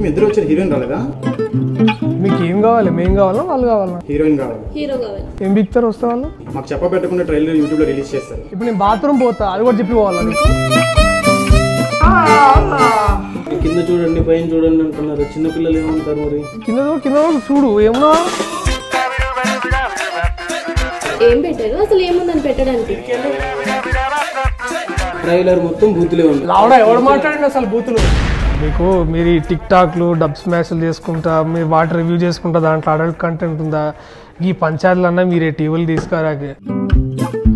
మీ ఇద్దరు వచ్చారు హీరోయిన్ రాలేదా మీకు ఏం కావాలి మేం కావాలా వాళ్ళు కావాలా హీరోయిన్ కావాలి హీరో కావాలి ఏం బిక్తారు వస్తే వాళ్ళు మాకు చెప్పబెట్టకుండా ట్రైలర్ యూట్యూబ్ లో రిలీజ్ చేస్తారు ఇప్పుడు నేను బాత్రూమ్ పోతా అది కూడా చెప్పి పోవాలా నీకు కింద చూడండి పైన చూడండి అంటున్నారు చిన్నపిల్లలు ఏమంటారు మరి కింద చూ- కింద చూ- చూడు ఏమన్నా ఏం పెట్టారు అసలు ఏముందని పెట్టడానికి ట్రైలర్ మొత్తం బూతులే ఉంది లావడా ఎవడు మాట్లాడండి అసలు బూతులు మీకు మీరు ఈ టిక్ టాక్లు డబ్ స్మాష్లు చేసుకుంటా మీరు వాటి రివ్యూ చేసుకుంటా దాంట్లో అడల్ట్ కంటెంట్ ఉందా ఈ పంచాయతీలన్నా మీరే టీవీలు తీసుకురాకే